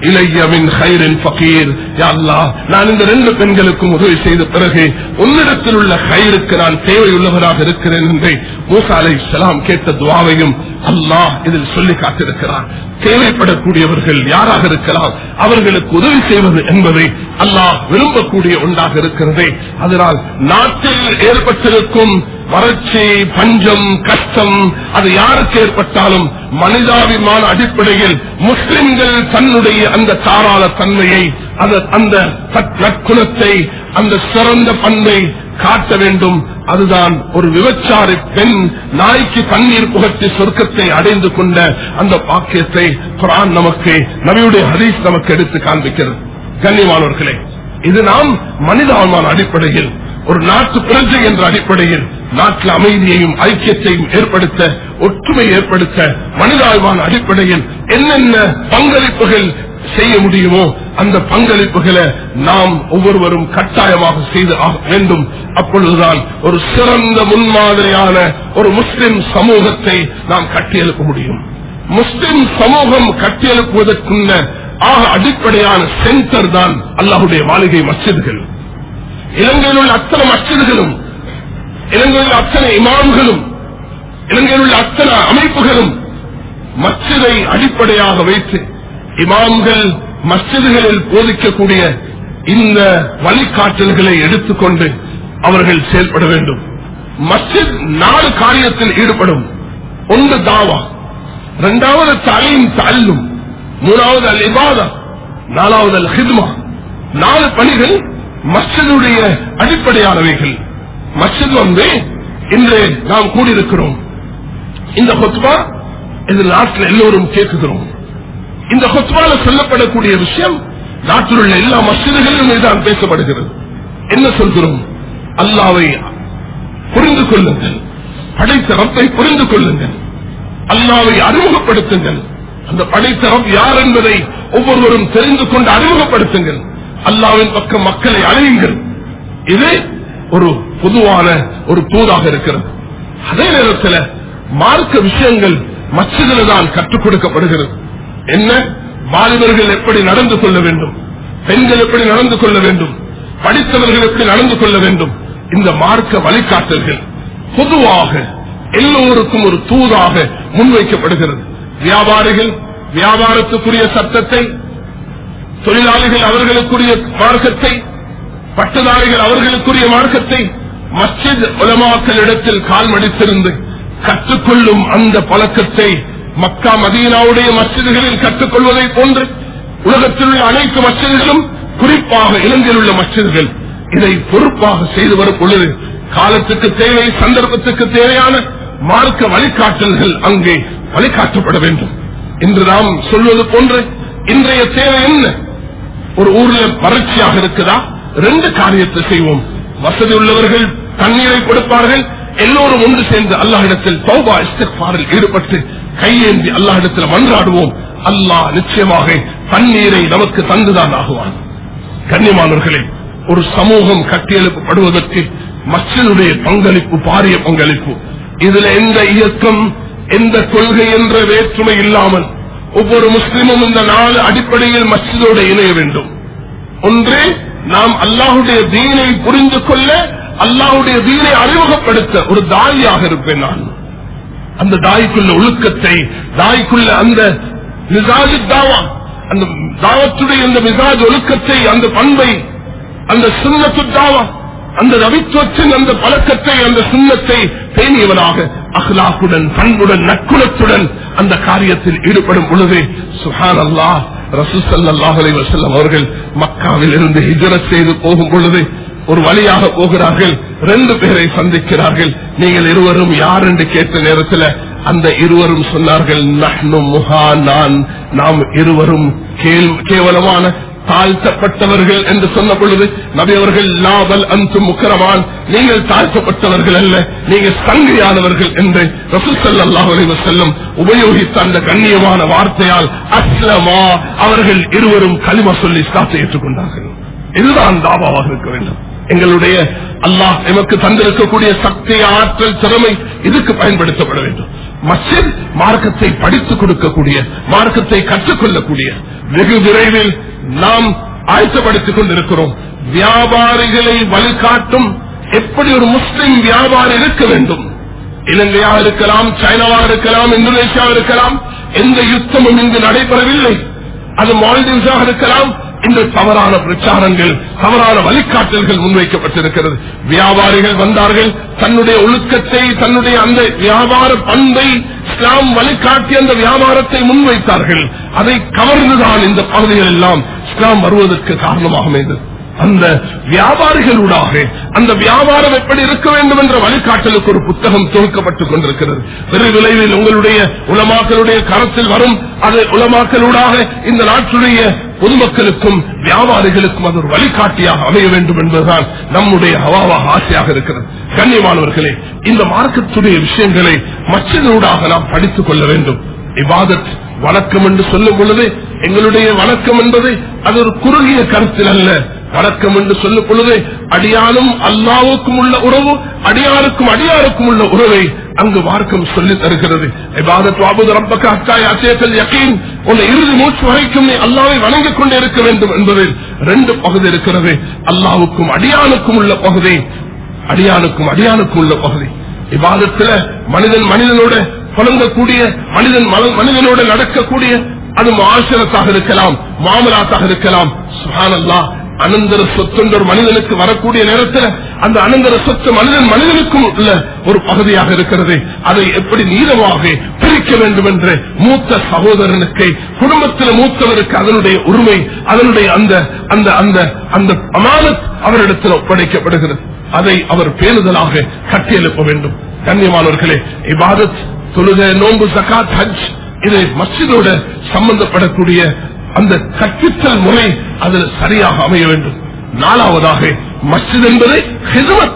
இளைய மின் ஹைரின் ஃபகீர் யா அல்லாஹ் நான் இந்த ரெண்டு பெண்களுக்கும் உதவி செய்த பிறகு உன்னிடத்தில் உள்ள ஹைருக்கு நான் தேவையுள்ளவராக இருக்கிறேன் என்று மூசா அலை சலாம் கேட்ட துவாவையும் அல்லாஹ் இதில் சொல்லி காத்திருக்கிறார் தேவைப்படக்கூடியவர்கள் யாராக இருக்கலாம் அவர்களுக்கு உதவி செய்வது என்பதை அல்லாஹ் விரும்பக்கூடிய ஒன்றாக இருக்கிறது அதனால் நாட்டில் ஏற்பட்டிருக்கும் வறட்சி பஞ்சம் கஷ்டம் அது யாருக்கு ஏற்பட்டாலும் மனிதாபிமான அடிப்படையில் முஸ்லிம்கள் தன்னுடைய அந்த தாராள தன்மையை அந்த- அந்த சத் நற்குணத்தை அந்த சிறந்த பண்பை காட்ட வேண்டும் அதுதான் ஒரு விபச்சாரி பெண் நாய்க்கு தண்ணீர் புகட்டி சொர்க்கத்தை அடைந்து கொண்ட அந்த பாக்கியத்தை குரான் நமக்கு நபியுடைய ஹதீஸ் நமக்கு எடுத்து காண்பிக்கிறது கண்ணியமானவர்களே இது நாம் மனிதாபிமான அடிப்படையில் ஒரு நாட்டு பிரஜை என்ற அடிப்படையில் நாட்டில் அமைதியையும் ஐக்கியத்தையும் ஏற்படுத்த ஒற்றுமை ஏற்படுத்த மனிதாபிமான அடிப்படையில் என்னென்ன பங்களிப்புகள் செய்ய முடியுமோ அந்த பங்களிப்புகளை நாம் ஒவ்வொருவரும் கட்டாயமாக செய்து ஆக வேண்டும் அப்பொழுதுதான் ஒரு சிறந்த முன்மாதிரியான ஒரு முஸ்லிம் சமூகத்தை நாம் கட்டியெழுப்ப முடியும் முஸ்லிம் சமூகம் கட்டியெழுப்புவதற்குள்ள ஆக அடிப்படையான சென்டர் தான் அல்லாஹுடைய மாளிகை மஸ்ஜிதுகள் இலங்கையில் உள்ள அத்தனை மஸ்ஜிதுகளும் இலங்கையில் உள்ள அத்தனை இமாம்களும் இலங்கையில் உள்ள அத்தனை அமைப்புகளும் மஸ்ஜிதை அடிப்படையாக வைத்து இமாம்கள் மஸ்ஜிதுகளில் போதிக்கக்கூடிய இந்த வழிகாட்டல்களை எடுத்துக்கொண்டு அவர்கள் செயல்பட வேண்டும் மஸ்ஜித் நாலு காரியத்தில் ஈடுபடும் ஒன்று தாவா இரண்டாவது தலீம் தல்லும் மூணாவது அல் இபாதா நாலாவது அல் ஹித்மா நாலு பணிகள் மஸ்ஜிதுடைய அடிப்படையானவைகள் மஸ்ஜித் வந்து இன்று நாம் கூடியிருக்கிறோம் இந்த கொத்பா இந்த நாட்டில் எல்லோரும் கேட்குகிறோம் இந்த கொத்பால சொல்லப்படக்கூடிய விஷயம் நாட்டில் உள்ள எல்லா மசிதிகளிலும் இதுதான் பேசப்படுகிறது என்ன சொல்கிறோம் அல்லாவை புரிந்து கொள்ளுங்கள் படைத்த ரப்பை புரிந்து கொள்ளுங்கள் அல்லாவை அறிமுகப்படுத்துங்கள் அந்த படைத்த ரப் யார் என்பதை ஒவ்வொருவரும் தெரிந்து கொண்டு அறிமுகப்படுத்துங்கள் அல்லாவின் பக்கம் மக்களை அழையுங்கள் இது ஒரு பொதுவான ஒரு தூதாக இருக்கிறது அதே நேரத்தில் மார்க்க விஷயங்கள் மச்சதில் தான் கற்றுக் கொடுக்கப்படுகிறது என்ன வாலிபர்கள் எப்படி நடந்து கொள்ள வேண்டும் பெண்கள் எப்படி நடந்து கொள்ள வேண்டும் படித்தவர்கள் எப்படி நடந்து கொள்ள வேண்டும் இந்த மார்க்க வழிகாட்டல்கள் பொதுவாக எல்லோருக்கும் ஒரு தூதாக முன்வைக்கப்படுகிறது வியாபாரிகள் வியாபாரத்துக்குரிய சட்டத்தை தொழிலாளிகள் அவர்களுக்குரிய மார்க்கத்தை பட்டதாரிகள் அவர்களுக்குரிய மார்க்கத்தை மஸ்ஜித் உலமாக்களிடத்தில் கால் மடித்திருந்து கற்றுக்கொள்ளும் அந்த பழக்கத்தை மக்கா மதீனாவுடைய மஸ்ஜிதுகளில் கற்றுக்கொள்வதை போன்று உலகத்தில் உள்ள அனைத்து மஸ்ஜிதுகளும் குறிப்பாக இலங்கையில் உள்ள மஸ்ஜிதுகள் இதை பொறுப்பாக செய்து வரும் பொழுது காலத்துக்கு தேவை சந்தர்ப்பத்துக்கு தேவையான மார்க்க வழிகாட்டல்கள் அங்கே வழிகாட்டப்பட வேண்டும் என்று நாம் சொல்வது போன்று இன்றைய தேவை என்ன ஒரு ஊர்ல வறட்சியாக இருக்குதா ரெண்டு காரியத்தை செய்வோம் வசதி உள்ளவர்கள் தண்ணீரை கொடுப்பார்கள் எல்லோரும் ஒன்று சேர்ந்து அல்லாஹிடத்தில் தௌபா இஸ்திக்பாரில் ஈடுபட்டு கையேந்தி அல்லாஹிடத்தில் மன்றாடுவோம் அல்லாஹ் நிச்சயமாக தண்ணீரை நமக்கு தந்துதான் ஆகுவான் கண்ணியமானவர்களே ஒரு சமூகம் கட்டியெழுப்பப்படுவதற்கு மஸ்ஜிதுடைய பங்களிப்பு பாரிய பங்களிப்பு இதுல எந்த இயக்கம் எந்த கொள்கை என்ற வேற்றுமை இல்லாமல் ஒவ்வொரு முஸ்லிமும் இந்த நாலு அடிப்படையில் மஸ்ஜிதோடு இணைய வேண்டும் ஒன்று நாம் அல்லாஹுடைய தீனை புரிந்து கொள்ள அல்லாஹுடைய தீனை அறிமுகப்படுத்த ஒரு தாயாக இருப்பேன் நான் அந்த தாய்க்குள்ள ஒழுக்கத்தை தாய்க்குள்ள அந்த மிசாஜ் தாவா அந்த தாவத்துடைய அந்த மிசாஜ் ஒழுக்கத்தை அந்த பண்பை அந்த சுண்ணத்து தாவா அந்த ரவித்துவத்தின் அந்த பழக்கத்தை அந்த சுண்ணத்தை பேணியவனாக அஹ்லாக்குடன் பண்புடன் நற்குணத்துடன் அந்த காரியத்தில் ஈடுபடும் பொழுது சுஹான் அல்லாஹ் ரசூசல்லாஹ் வசல்லம் அவர்கள் மக்காவில் இருந்து ஹிஜரத் செய்து போகும் பொழுது ஒரு வழியாக போகிறார்கள் ரெண்டு பேரை சந்திக்கிறார்கள் நீங்கள் இருவரும் யார் என்று கேட்ட நேரத்தில் அந்த இருவரும் சொன்னார்கள் நஹ்னு முஹா நான் நாம் இருவரும் கேள்- கேவலமான தாழ்த்தப்பட்டவர்கள் என்று சொன்ன பொழுது நபி அவர்கள் லாபல் அந்து முக்கரமான் நீங்கள் தாழ்த்தப்பட்டவர்கள் அல்ல நீங்கள் சங்கையானவர்கள் என்று ரசூசல்லாஹ் செல்லும் உபயோகித்த அந்த கண்ணியமான வார்த்தையால் அஸ்லமா அவர்கள் இருவரும் களிமா சொல்லி ஸ்டாத்தை ஏற்றுக்கொண்டார்கள் இதுதான் தாபாவாக இருக்க வேண்டும் எங்களுடைய அல்லாஹ் எமக்கு தந்திருக்கக்கூடிய சக்தி ஆற்றல் திறமை இதுக்கு பயன்படுத்தப்பட வேண்டும் மஸ்ஜித் மார்க்கத்தை படித்துக் கொடுக்கக்கூடிய மார்க்கத்தை கற்றுக்கொள்ளக்கூடிய வெகு விரைவில் நாம் ஆயத்தப்படுத்திக் கொண்டிருக்கிறோம் வியாபாரிகளை வழிகாட்டும் எப்படி ஒரு முஸ்லிம் வியாபாரி இருக்க வேண்டும் இலங்கையா இருக்கலாம் சைனாவா இருக்கலாம் இந்தோனேஷியா இருக்கலாம் எந்த யுத்தமும் இங்கு நடைபெறவில்லை அது மால்டீவ்ஸாக இருக்கலாம் இந்த தவறான பிரச்சாரங்கள் தவறான வழிகாட்டல்கள் முன்வைக்கப்பட்டிருக்கிறது வியாபாரிகள் வந்தார்கள் தன்னுடைய ஒழுக்கத்தை தன்னுடைய அந்த வியாபார பண்பை இஸ்லாம் வழிகாட்டி அந்த வியாபாரத்தை முன்வைத்தார்கள் அதை கவர்ந்துதான் இந்த பகுதிகள் எல்லாம் இஸ்லாம் வருவதற்கு காரணமாக அமைந்தது அந்த வியாபாரிகளூடாக அந்த வியாபாரம் எப்படி இருக்க வேண்டும் என்ற வழிகாட்டலுக்கு ஒரு புத்தகம் தொகுக்கப்பட்டுக் கொண்டிருக்கிறது வெறு விளைவில் உங்களுடைய உலமாக்களுடைய கரத்தில் வரும் அது உலமாக்களூடாக இந்த நாட்டுடைய பொதுமக்களுக்கும் வியாபாரிகளுக்கும் அது ஒரு வழிகாட்டியாக அமைய வேண்டும் என்பதுதான் நம்முடைய அவாவாக ஆசையாக இருக்கிறது கண்ணியமானவர்களே இந்த மார்க்கத்துடைய விஷயங்களை மற்றதூடாக நாம் படித்துக் கொள்ள வேண்டும் இபாதத் வணக்கம் என்று சொல்லும் பொழுது எங்களுடைய வணக்கம் என்பது அது ஒரு குறுகிய கருத்தில் அல்ல வணக்கம் என்று சொல்லும் பொழுது அடியானும் அல்லாவுக்கும் உள்ள உறவு அடியாருக்கும் அடியாருக்கும் உள்ள உறவை அங்கு மார்க்கம் சொல்லி தருகிறது இபாதத் வாபுது ரப்பக்க அத்தாய் அச்சேத்தல் யக்கீன் உன்னை இறுதி மூச்சு வரைக்கும் நீ அல்லாவை வணங்கிக் கொண்டே இருக்க வேண்டும் என்பதில் ரெண்டு பகுதி இருக்கிறது அல்லாவுக்கும் அடியானுக்கும் உள்ள பகுதி அடியானுக்கும் அடியானுக்கும் உள்ள பகுதி இவ்வாதத்துல மனிதன் மனிதனோட புலங்கக்கூடிய மனிதன் மல- மனிதனோட நடக்கக்கூடிய அது மாசரத்தாக இருக்கலாம் மாமலாத்தாக இருக்கலாம் சுஹானல்லா அனந்தர சொத்து என்ற ஒரு மனிதனுக்கு வரக்கூடிய நேரத்தில் அந்த அனந்தர சொத்து மனிதன் மனிதனுக்கும் உள்ள ஒரு பகுதியாக இருக்கிறது அதை எப்படி நீளமாக பிரிக்க வேண்டும் என்று மூத்த சகோதரனுக்கு குடும்பத்தில் மூத்தவருக்கு அதனுடைய உரிமை அதனுடைய அந்த அந்த அந்த அந்த அமானத் அவரிடத்தில் ஒப்படைக்கப்படுகிறது அதை அவர் பேணுதலாக கட்டியெழுப்ப வேண்டும் கண்ணியமானவர்களே இபாதத் தொழுகை நோன்பு ஜகாத் ஹஜ் இது மஸ்ஜிதோட சம்பந்தப்படக்கூடிய அந்த கற்பித்தல் முறை அதில் சரியாக அமைய வேண்டும் நாலாவதாக மஸ்ஜித் என்பது ஹிஸ்மத்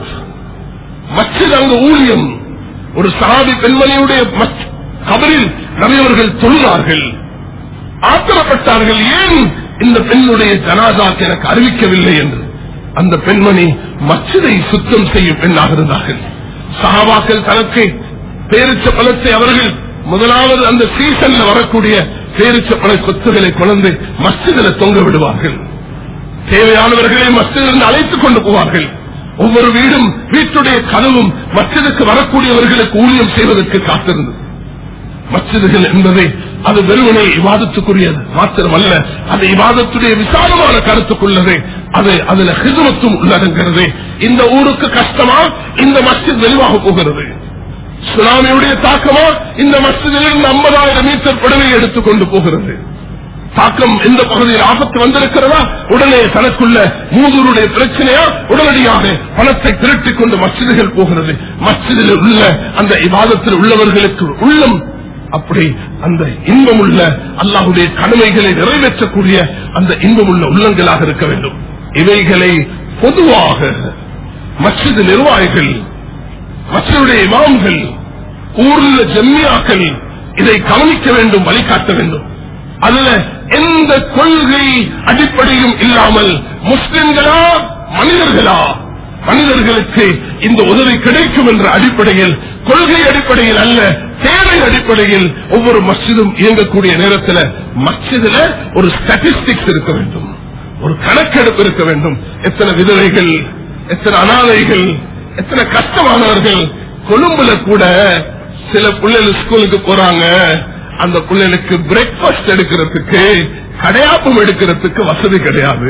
மஸ்ஜித் அங்கு ஊழியம் ஒரு சஹாபி பெண்மணியுடைய மஸ்ஜித் கபரில் நிறையவர்கள் தொழுகிறார்கள் ஆத்திரப்பட்டார்கள் ஏன் இந்த பெண்ணுடைய ஜனாதாக்கு எனக்கு அறிவிக்கவில்லை என்று அந்த பெண்மணி மச்சிதை சுத்தம் செய்யும் பெண்ணாக இருந்தார்கள் சஹாபாக்கள் தனக்கு பேரிச்ச பழத்தை அவர்கள் முதலாவது அந்த சீசன்ல வரக்கூடிய பேரிச்ச பழ கொத்துகளை கொண்டு மஸ்ஜிதில தொங்க விடுவார்கள் தேவையானவர்களை மஸ்ஜிதிலிருந்து அழைத்துக் கொண்டு போவார்கள் ஒவ்வொரு வீடும் வீட்டுடைய கதவும் மஸ்ஜிதுக்கு வரக்கூடியவர்களுக்கு ஊழியம் செய்வதற்கு காத்திருந்தது மஸ்ஜிதுகள் என்பதை அது வெறுமனே விவாதத்துக்குரியது மாத்திரமல்ல அது விவாதத்துடைய விசாலமான கருத்துக்குள்ளது அது அதுல ஹிதுமத்தும் உள்ளடங்கிறது இந்த ஊருக்கு கஷ்டமா இந்த மஸ்ஜித் வெளிவாக போகிறது சுனாமியுடைய தாக்கமா இந்த மஸ்ஜிதிலிருந்து ஐம்பதாயிரம் மீட்டர் புடவை எடுத்துக் கொண்டு போகிறது தாக்கம் எந்த பகுதியில் ஆபத்து வந்திருக்கிறதா உடனே தனக்குள்ள மூதூருடைய பிரச்சனையா உடனடியாக பணத்தை திரட்டிக் கொண்டு மஸ்ஜிதுகள் போகிறது மஸ்ஜிதில் உள்ள அந்த இவாதத்தில் உள்ளவர்களுக்கு உள்ளம் அப்படி அந்த இன்பம் உள்ள அல்லாஹுடைய கடமைகளை நிறைவேற்றக்கூடிய அந்த இன்பம் உள்ள உள்ளங்களாக இருக்க வேண்டும் இவைகளை பொதுவாக மஸ்ஜிது நிர்வாகிகள் மற்றவருடைய இமாம்கள் ஊர்ல ஜம்மியாக்கள் இதை கவனிக்க வேண்டும் வழிகாட்ட வேண்டும் அதுல எந்த கொள்கை அடிப்படையும் இல்லாமல் முஸ்லிம்களா மனிதர்களா மனிதர்களுக்கு இந்த உதவி கிடைக்கும் என்ற அடிப்படையில் கொள்கை அடிப்படையில் அல்ல தேவை அடிப்படையில் ஒவ்வொரு மஸ்ஜிதும் இயங்கக்கூடிய நேரத்தில் மஸ்ஜிதுல ஒரு ஸ்டாட்டிஸ்டிக்ஸ் இருக்க வேண்டும் ஒரு கணக்கெடுப்பு இருக்க வேண்டும் எத்தனை விதவைகள் எத்தனை அனாதைகள் எத்தனை கஷ்டமானவர்கள் கொழும்புல கூட சில பிள்ளைகள் ஸ்கூலுக்கு போறாங்க அந்த பிள்ளைகளுக்கு பிரேக்பாஸ்ட் எடுக்கிறதுக்கு கடையாப்பம் எடுக்கிறதுக்கு வசதி கிடையாது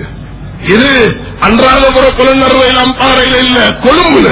இது அன்றாதபுர புலனர்வையில் அம்பாறையில இல்ல கொழும்புல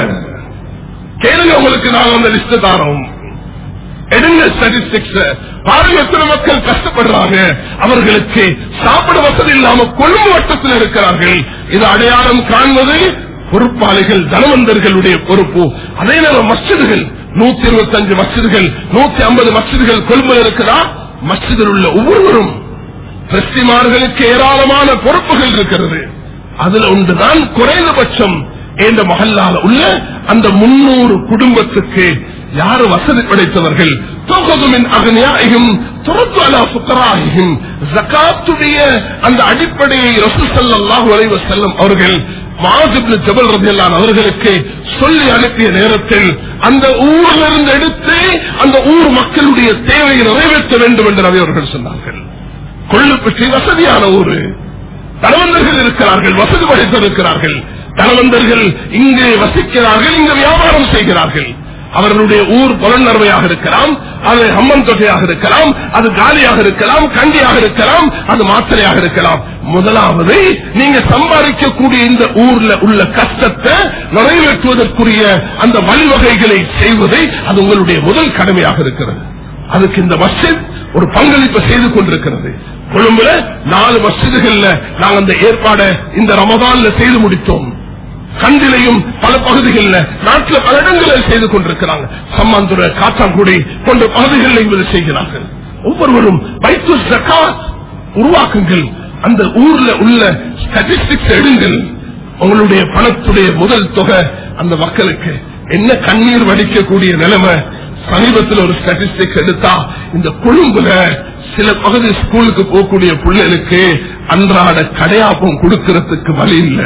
கேளுங்க உங்களுக்கு நாங்க அந்த லிஸ்ட் தாரோம் எடுங்க ஸ்டாட்டிஸ்டிக்ஸ் பாருங்க எத்தனை மக்கள் கஷ்டப்படுறாங்க அவர்களுக்கு சாப்பிட வசதி இல்லாம கொழும்பு வட்டத்தில் இருக்கிறார்கள் இது அடையாளம் காண்பது பொறுப்பாளிகள் தனவந்தர்களுடைய பொறுப்பு அதே நேரம் மஸ்ஜிதுகள் நூத்தி இருபத்தி அஞ்சு மஸ்ஜிதுகள் நூத்தி ஐம்பது மஸ்ஜிதுகள் கொழும்புல இருக்கிறா மஸ்ஜிதில் உள்ள ஒவ்வொருவரும் பிரஸ்திமார்களுக்கு ஏராளமான பொறுப்புகள் இருக்கிறது அதுல ஒன்றுதான் குறைந்தபட்சம் இந்த மகல்லால உள்ள அந்த முன்னூறு குடும்பத்துக்கு யாரு வசதி படைத்தவர்கள் தொகுதுமின் அகனியாயும் துரத்துவலா புத்தராயும் ஜக்காத்துடைய அந்த அடிப்படையை ரசூசல்லாஹு அலைவ செல்லும் அவர்கள் மாதிரி ஜபல் ரதியல்லான் அவர்களுக்கு சொல்லி அனுப்பிய நேரத்தில் அந்த ஊரில் இருந்து எடுத்து அந்த ஊர் மக்களுடைய தேவையை நிறைவேற்ற வேண்டும் என்று நபி அவர்கள் சொன்னார்கள் கொள்ளு பற்றி வசதியான ஊரு தனவந்தர்கள் இருக்கிறார்கள் வசதி படைத்திருக்கிறார்கள் தனவந்தர்கள் இங்கே வசிக்கிறார்கள் இங்கு வியாபாரம் செய்கிறார்கள் அவர்களுடைய ஊர் புலனர்வையாக இருக்கலாம் அது அம்மன் தொகையாக இருக்கலாம் அது காலியாக இருக்கலாம் கண்டியாக இருக்கலாம் அது மாத்திரையாக இருக்கலாம் முதலாவது நீங்க சம்பாதிக்கக்கூடிய இந்த ஊர்ல உள்ள கஷ்டத்தை நிறைவேற்றுவதற்குரிய அந்த வழிவகைகளை செய்வதை அது உங்களுடைய முதல் கடமையாக இருக்கிறது அதுக்கு இந்த மஸ்ஜித் ஒரு பங்களிப்பு செய்து கொண்டிருக்கிறது கொழும்புல நாலு மஸ்ஜிதுகள்ல நாங்கள் அந்த ஏற்பாடை இந்த ரமதான்ல செய்து முடித்தோம் கண்டிலையும் பல பகுதிகளில் நாட்டில் பல இடங்களில் செய்து கொண்டிருக்கிறாங்க சம்மாந்துறை காத்தாங்குடி போன்ற பகுதிகளில் இதை செய்கிறார்கள் ஒவ்வொருவரும் வைத்து ஜக்காத் உருவாக்குங்கள் அந்த ஊர்ல உள்ள ஸ்டாட்டிஸ்டிக்ஸ் எடுங்கள் உங்களுடைய பணத்துடைய முதல் தொகை அந்த மக்களுக்கு என்ன கண்ணீர் வடிக்கக்கூடிய நிலைமை சமீபத்தில் ஒரு ஸ்டாட்டிஸ்டிக்ஸ் எடுத்தா இந்த கொழும்புல சில பகுதி ஸ்கூலுக்கு போகக்கூடிய பிள்ளைகளுக்கு அன்றாட கடையாப்பம் கொடுக்கறதுக்கு வழி இல்லை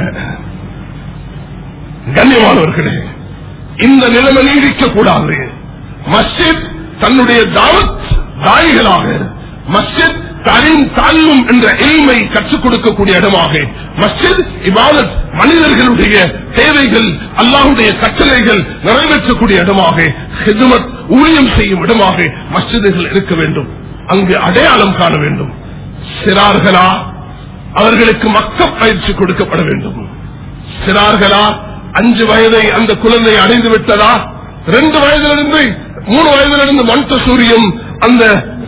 கண்ணியமானவர்களே இந்த நிலைமை நீடிக்க கூடாது மஸ்ஜித் தன்னுடைய தாவத் தாய்களாக மஸ்ஜித் தரின் தாழ்வும் என்ற எளிமை கற்றுக் கொடுக்கக்கூடிய இடமாக மஸ்ஜித் இபாதத் மனிதர்களுடைய தேவைகள் அல்லாஹுடைய கட்டளைகள் நிறைவேற்றக்கூடிய இடமாக ஹிதுமத் ஊழியம் செய்யும் இடமாக மஸ்ஜிதுகள் இருக்க வேண்டும் அங்கு அடையாளம் காண வேண்டும் சிறார்களா அவர்களுக்கு மக்க பயிற்சி கொடுக்கப்பட வேண்டும் சிறார்களா அஞ்சு வயதை அந்த குழந்தை அடைந்து விட்டதா ரெண்டு வயதிலிருந்து மூணு வயதிலிருந்து மண்ட சூரியம் அந்த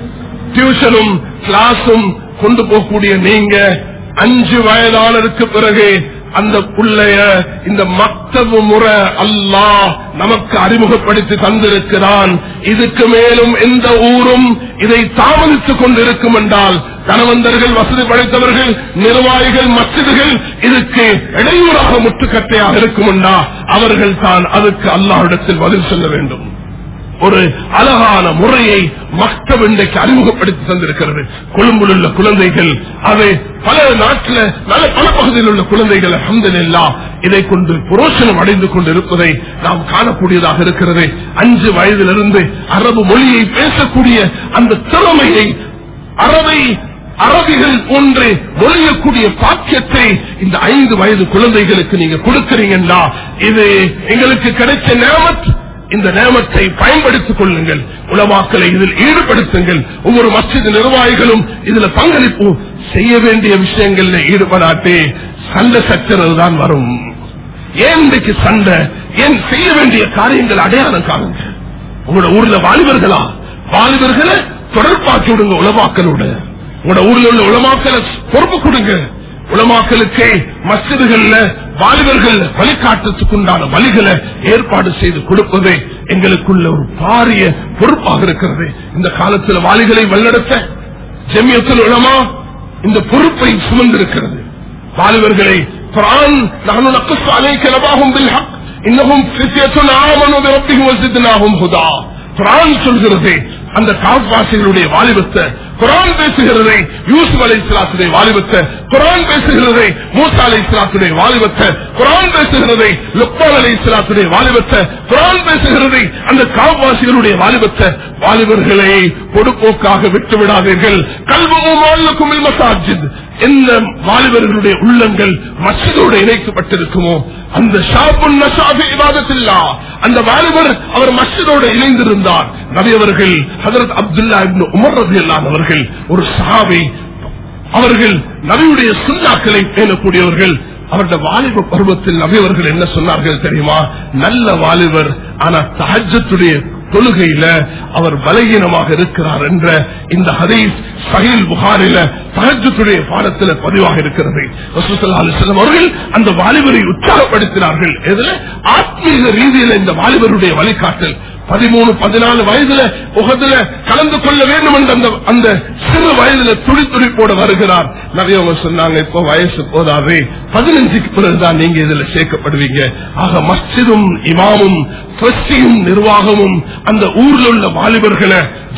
டியூஷனும் கிளாஸும் கொண்டு போகக்கூடிய நீங்க அஞ்சு வயதானதுக்கு பிறகு அந்த புள்ளைய இந்த மக்தபு முறை அல்லாஹ் நமக்கு அறிமுகப்படுத்தி தந்திருக்கிறான் இதுக்கு மேலும் எந்த ஊரும் இதை தாமதித்துக் கொண்டிருக்கும் என்றால் தனவந்தர்கள் வசதி படைத்தவர்கள் நிர்வாகிகள் மசிதுகள் இதுக்கு இடையூறாக முட்டுக்கட்டையாக இருக்கும் என்றா அவர்கள் தான் அதுக்கு அல்லாஹிடத்தில் பதில் சொல்ல வேண்டும் ஒரு அழகான முறையை மக்தப் இன்றைக்கு அறிமுகப்படுத்தி தந்திருக்கிறது கொழும்பில் உள்ள குழந்தைகள் அது பல நாட்டில் நல்ல பல பகுதியில் உள்ள குழந்தைகள் அஹமதுல்லா இதை கொண்டு புரோஷனம் அடைந்து கொண்டிருப்பதை நாம் காணக்கூடியதாக இருக்கிறது அஞ்சு வயதிலிருந்து அரபு மொழியை பேசக்கூடிய அந்த திறமையை அரபை அரபிகள் போன்று மொழியக்கூடிய பாக்கியத்தை இந்த ஐந்து வயது குழந்தைகளுக்கு நீங்க கொடுக்கிறீங்கன்னா இது எங்களுக்கு கிடைச்ச நேமத் இந்த நேமத்தை பயன்படுத்திக் கொள்ளுங்கள் உலமாக்களை இதில் ஈடுபடுத்துங்கள் ஒவ்வொரு மஸ்ஜித் நிர்வாகிகளும் இதுல பங்களிப்பு செய்ய வேண்டிய விஷயங்கள்ல ஈடுபடாட்டே சண்டை சச்சரவு தான் வரும் ஏன் இன்றைக்கு சண்டை ஏன் செய்ய வேண்டிய காரியங்கள் அடையாளம் காணுங்க உங்களோட ஊர்ல வாலிபர்களா வாலிபர்களை தொடர்பாக்கி விடுங்க உலமாக்களோட உங்களோட ஊர்ல உள்ள உலமாக்களை பொறுப்பு கொடுங்க உலமாக்களுக்கு மசிதுகள்ல வாலிபர்கள் வழிகாட்டத்துக்குண்டான வழிகளை ஏற்பாடு செய்து கொடுப்பதே எங்களுக்குள்ள ஒரு பாரிய பொறுப்பாக இருக்கிறது இந்த காலத்தில் வாலிகளை வல்லடத்த ஜெமியத்தில் உலமா இந்த பொறுப்பை சுமந்திருக்கிறது வாலிபர்களை குரான் நகனு நக்கஸ் அலைக்க நபாகும் பில் ஹக் இன்னமும் ஃபித்யத்துன் ஆமனு பிரப்பிஹிம் வஸித்னாஹும் ஹுதா குரான் சொல்கிறது அந்த காப்பாசிகளுடைய வாலிபத்தை குரான் பேசுகிறதை யூசுப் அலை இஸ்லாத்துடைய வாலிபத்தை குரான் பேசுகிறதை மூசா அலை இஸ்லாத்துடைய வாலிபத்தை குரான் பேசுகிறதை லுக்மான் அலை இஸ்லாத்துடைய வாலிபத்தை குரான் பேசுகிறதை அந்த காவாசிகளுடைய வாலிபத்தை வாலிபர்களை பொடுப்போக்காக விட்டு விடாதீர்கள் கல்வமும் மசாஜித் எந்த வாலிபர்களுடைய உள்ளங்கள் மசிதோடு இணைக்கப்பட்டிருக்குமோ அந்த ஷாபுன் நஷாபி இவாதத்தில்லா அந்த வாலிபர் அவர் மஸ்ஜிதோடு இணைந்திருந்தார் நபி அவர்கள் ஹதரத் அப்துல்லா இப்னு உமர் ரலியல்லாஹு அவர்கள் ஒரு சஹாபி அவர்கள் நபியுடைய சுண்ணாக்களை பேணக்கூடியவர்கள் அவருடைய வாலிப பருவத்தில் நபி அவர்கள் என்ன சொன்னார்கள் தெரியுமா நல்ல வாலிபர் ஆனா தஹஜத்துடைய தொழுகையில அவர் பலகீனமாக இருக்கிறார் என்ற இந்த ஹதீஸ் சஹீல் புகாரில தஹஜத்துடைய பாடத்தில் பதிவாக இருக்கிறது ரசூலுல்லாஹி அலைஹி வஸல்லம் அவர்கள் அந்த வாலிபரை உற்சாகப்படுத்தினார்கள் எதுல ஆத்மீக ரீதியில இந்த வாலிபருடைய வழிகாட்டல் பதிமூணு பதினாலு வயதுல உகதுல கலந்து கொள்ள வேண்டும் என்ற அந்த அந்த சிறு வயதுல துடி துடிப்போட வருகிறார் நிறைய சொன்னாங்க இப்போ வயசு போதாது பதினஞ்சுக்கு பிறகுதான் நீங்க இதுல சேர்க்கப்படுவீங்க ஆக மஸ்ஜிதும் இமாமும் ட்ரஸ்டியும் நிர்வாகமும் அந்த ஊர்ல உள்ள வாலிபர்களை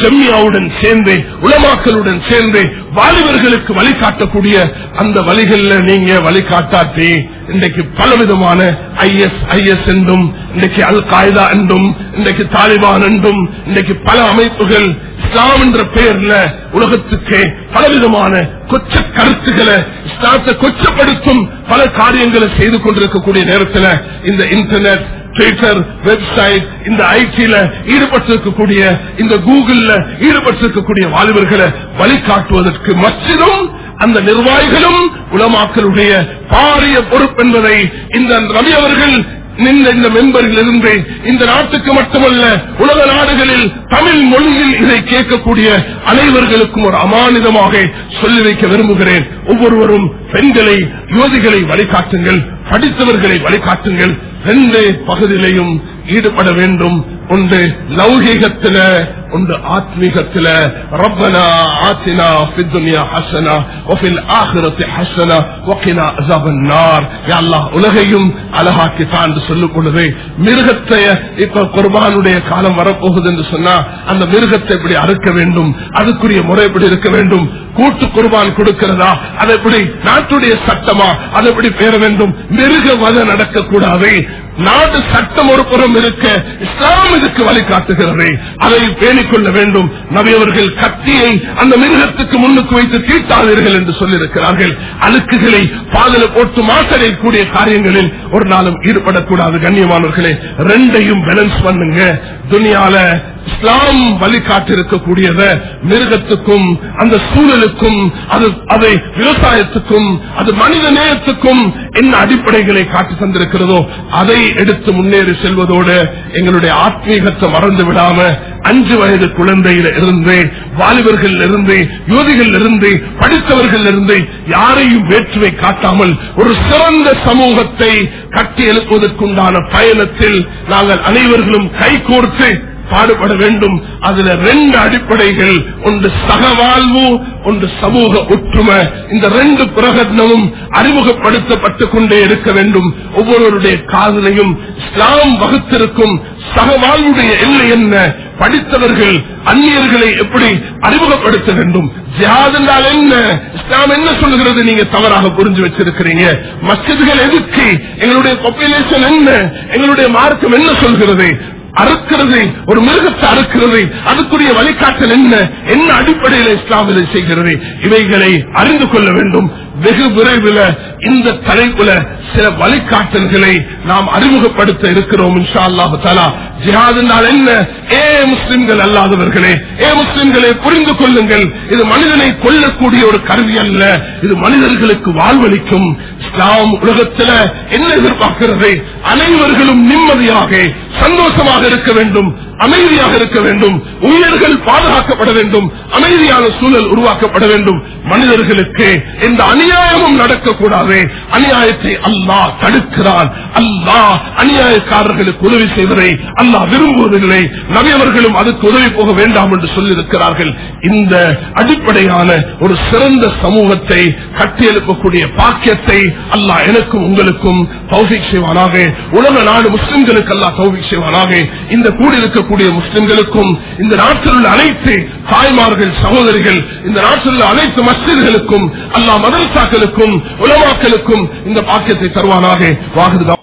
ஜம்மியாவுடன் சேர்ந்து உலமாக்களுடன் சேர்ந்து வாலிபர்களுக்கு வழிகாட்டக்கூடிய அந்த வழிகள்ல நீங்க வழிகாட்டாட்டி இன்றைக்கு பலவிதமான ஐஎஸ் ஐஎஸ் என்றும் இன்றைக்கு அல் காய்தா என்றும் இன்றைக்கு தாலிபான் என்றும் இன்றைக்கு பல அமைப்புகள் இஸ்லாம் என்ற பெயர்ல உலகத்துக்கு பலவிதமான கொச்ச கருத்துக்களை இஸ்லாத்தை கொச்சப்படுத்தும் பல காரியங்களை செய்து கொண்டிருக்கக்கூடிய நேரத்தில் இந்த இன்டர்நெட் ட்விட்டர் வெப்சைட் இந்த ஐடில ஈடுபட்டிருக்கக்கூடிய இந்த கூகுள்ல ஈடுபட்டிருக்கக்கூடிய வாலிபர்களை வழிகாட்டுவதற்கு மச்சிதும் அந்த நிர்வாகிகளும் உலமாக்களுடைய பாரிய பொறுப்பு என்பதை இந்த ரவி அவர்கள் நின்ற இந்த மெம்பரில் இருந்து இந்த நாட்டுக்கு மட்டுமல்ல உலக நாடுகளில் தமிழ் மொழியில் இதை கேட்கக்கூடிய அனைவர்களுக்கும் ஒரு அமானிதமாக சொல்லி வைக்க விரும்புகிறேன் ஒவ்வொருவரும் பெண்களை யுவதிகளை வழிகாட்டுங்கள் படித்தவர்களை வழிகாட்டுங்கள் ரெண்டு பகுதியிலையும் ஈடுபட வேண்டும் ஒன்று லௌகீகத்தில ஒன்று ஆத்மீகத்தில ரப்பனா ஆத்தினா பித்துனியா ஹசனா ஒஃபில் ஆகிரத்தி ஹசனா ஒக்கினா அசாபன் நார் அல்லாஹ் உலகையும் அழகாக்கி தான் சொல்லும் பொழுது மிருகத்தை இப்ப குர்பானுடைய காலம் வரப்போகுது என்று சொன்னா அந்த மிருகத்தை எப்படி அறுக்க வேண்டும் அதுக்குரிய முறை எப்படி இருக்க வேண்டும் கூட்டு குர்பான் கொடுக்கிறதா அது எப்படி நாட்டுடைய சட்டமா அது எப்படி பெற வேண்டும் மிருக வத நடக்கக்கூடாது நாடு சட்டம் ஒரு புறம் இருக்க இஸ்லாம் இதுக்கு வழிகாட்டுகிறது அதை பேணிக் கொள்ள வேண்டும் நபியவர்கள் கத்தியை அந்த மிருகத்துக்கு முன்னுக்கு வைத்து தீட்டாதீர்கள் என்று சொல்லியிருக்கிறார்கள் அழுக்குகளை பாதல போட்டு மாசடையக்கூடிய காரியங்களில் ஒரு நாளும் ஈடுபடக்கூடாது கண்ணியமானவர்களே ரெண்டையும் பேலன்ஸ் பண்ணுங்க துனியால இஸ்லாம் வழிகாட்டிருக்கக்கூடியத மிருகத்துக்கும் அந்த சூழலுக்கும் அது அதை விவசாயத்துக்கும் அது மனித நேயத்துக்கும் என்ன அடிப்படைகளை காட்டி தந்திருக்கிறதோ அதை எடுத்து முன்னேறி செல்வதோடு எங்களுடைய ஆத்மீகத்தை மறந்து விடாம அஞ்சு வயது குழந்தையில இருந்து வாலிபர்கள் இருந்து யுவதிகள் இருந்து படித்தவர்கள் இருந்து யாரையும் வேற்றுமை காட்டாமல் ஒரு சிறந்த சமூகத்தை கட்டி எழுப்புவதற்குண்டான பயணத்தில் நாங்கள் அனைவர்களும் கைகோர்த்து பாடுபட வேண்டும் அதுல ரெண்டு அடிப்படைகள் ஒன்று சகவாழ்வு ஒன்று சமூக ஒற்றுமை இந்த ரெண்டு பிரகடனமும் அறிமுகப்படுத்தப்பட்டுக் கொண்டே இருக்க வேண்டும் ஒவ்வொருவருடைய காதலையும் இஸ்லாம் வகுத்திருக்கும் சகவாழ்வுடைய எல்லை என்ன படித்தவர்கள் அந்நியர்களை எப்படி அறிமுகப்படுத்த வேண்டும் ஜிஹாத் என்றால் என்ன இஸ்லாம் என்ன சொல்லுகிறது நீங்க தவறாக புரிஞ்சு வச்சிருக்கிறீங்க மஸ்ஜிதுகள் எதுக்கு எங்களுடைய பாப்புலேஷன் என்ன எங்களுடைய மார்க்கம் என்ன சொல்கிறது அறுக்கிறது ஒரு மிருகத்தை அறுக்கிறது அதுக்குரிய வழிகாட்டல் என்ன என்ன அடிப்படையில் இஸ்லாம் இதை செய்கிறது இவைகளை அறிந்து கொள்ள வேண்டும் வெகு விரைவில் இந்த தலைப்புல சில வழிகாட்டல்களை நாம் அறிமுகப்படுத்த இருக்கிறோம் இன்ஷா அல்லாஹு தாலா ஜிஹாத் என்றால் என்ன ஏ முஸ்லிம்கள் அல்லாதவர்களே ஏ முஸ்லிம்களை புரிந்து கொள்ளுங்கள் இது மனிதனை கொல்லக்கூடிய ஒரு கருவி அல்ல இது மனிதர்களுக்கு வாழ்வளிக்கும் இஸ்லாம் உலகத்தில் என்ன எதிர்பார்க்கிறது அனைவர்களும் நிம்மதியாக சந்தோஷமாக இருக்க வேண்டும் அமைதியாக இருக்க வேண்டும் உயிர்கள் பாதுகாக்கப்பட வேண்டும் அமைதியான சூழல் உருவாக்கப்பட வேண்டும் மனிதர்களுக்கு எந்த அநியாயமும் நடக்கக்கூடாது அநியாயத்தை அல்லாஹ் தடுக்கிறான் அல்லாஹ் அநியாயக்காரர்களுக்கு உதவி செய்வதை அல்லாஹ் விரும்புவதில்லை நவியவர்களும் அதுக்கு உதவி போக வேண்டாம் என்று சொல்லியிருக்கிறார்கள் இந்த அடிப்படையான ஒரு சிறந்த சமூகத்தை கட்டியெழுப்பக்கூடிய பாக்கியத்தை அல்லாஹ் எனக்கும் உங்களுக்கும் தௌஃபிக் செய்வானாக உலக நாடு முஸ்லிம்களுக்கு அல்லாஹ் தௌஃபிக் செய்வானாக இந்த கூடியிருக்கக்கூடிய முஸ்லிம்களுக்கும் இந்த நாட்டில் உள்ள அனைத்து தாய்மார்கள் சகோதரிகள் இந்த நாட்டில் உள்ள அனைத்து மஸ்ஜிதுகளுக்கும் அல்லாஹ் மதரசாக்களுக்கும் உலமாக்களுக்கும் இந்த பாக்கியத்தை தருவானாக வாகுது